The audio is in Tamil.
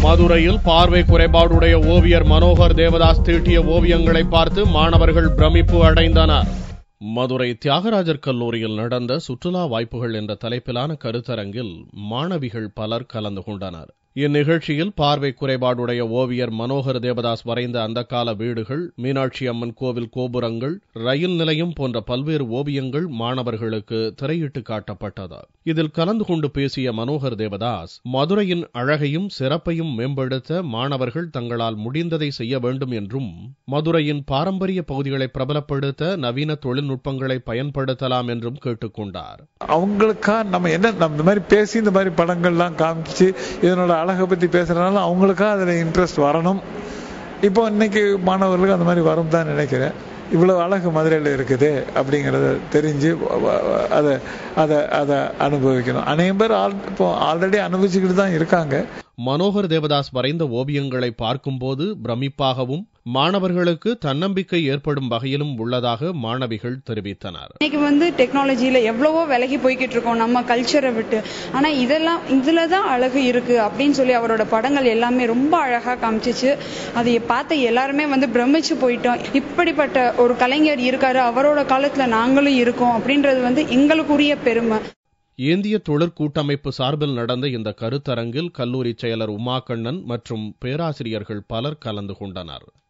மதுரையில் பார்வை குறைபாடுடைய ஓவியர் மனோகர் தேவதாஸ் தீட்டிய ஓவியங்களை பார்த்து மாணவர்கள் பிரமிப்பு அடைந்தனர் மதுரை தியாகராஜர் கல்லூரியில் நடந்த சுற்றுலா வாய்ப்புகள் என்ற தலைப்பிலான கருத்தரங்கில் மாணவிகள் பலர் கலந்து கொண்டனர் இந்நிகழ்ச்சியில் பார்வை குறைபாடுடைய ஓவியர் மனோகர் தேவதாஸ் வரைந்த அந்த கால வீடுகள் மீனாட்சி அம்மன் கோவில் கோபுரங்கள் ரயில் நிலையம் போன்ற பல்வேறு ஓவியங்கள் மாணவர்களுக்கு திரையிட்டு காட்டப்பட்டது இதில் கலந்து கொண்டு பேசிய மனோகர் தேவதாஸ் மதுரையின் அழகையும் சிறப்பையும் மேம்படுத்த மாணவர்கள் தங்களால் முடிந்ததை செய்ய வேண்டும் என்றும் மதுரையின் பாரம்பரிய பகுதிகளை பிரபலப்படுத்த நவீன தொழில்நுட்பங்களை பயன்படுத்தலாம் என்றும் கேட்டுக்கொண்டார் அவங்களுக்கா நம்ம என்ன நம்ம இந்த மாதிரி பேசி இந்த மாதிரி படங்கள்லாம் காமிச்சு இதனோட அழகை பத்தி பேசுறதுனால அவங்களுக்கா அதுல இன்ட்ரெஸ்ட் வரணும் இப்போ இன்னைக்கு மாணவர்களுக்கு அந்த மாதிரி வரும் தான் நினைக்கிறேன் இவ்வளவு அழகு மதுரையில் இருக்குது அப்படிங்கிறத தெரிஞ்சு அதை அதை அதை அனுபவிக்கணும் அநேகம் பேர் ஆல் இப்போ ஆல்ரெடி அனுபவிச்சுக்கிட்டு தான் இருக்காங்க மனோகர் தேவதாஸ் வரைந்த ஓவியங்களை பார்க்கும்போது பிரமிப்பாகவும் மாணவர்களுக்கு தன்னம்பிக்கை ஏற்படும் வகையிலும் உள்ளதாக மாணவிகள் தெரிவித்தனர் இன்னைக்கு வந்து டெக்னாலஜியில எவ்வளவோ விலகி போய்கிட்டு இருக்கோம் நம்ம கல்ச்சரை விட்டு ஆனா இதெல்லாம் இதுல தான் அழகு இருக்கு அப்படின்னு சொல்லி அவரோட படங்கள் எல்லாமே ரொம்ப அழகா காமிச்சிச்சு அதை பார்த்த எல்லாருமே வந்து பிரமிச்சு போயிட்டோம் இப்படிப்பட்ட ஒரு கலைஞர் இருக்காரு அவரோட காலத்துல நாங்களும் இருக்கோம் அப்படின்றது வந்து எங்களுக்குரிய பெருமை இந்திய தொழிற்கூட்டமைப்பு சார்பில் நடந்த இந்த கருத்தரங்கில் கல்லூரி செயலர் உமாகண்ணன் மற்றும் பேராசிரியர்கள் பலர் கலந்து கொண்டனர்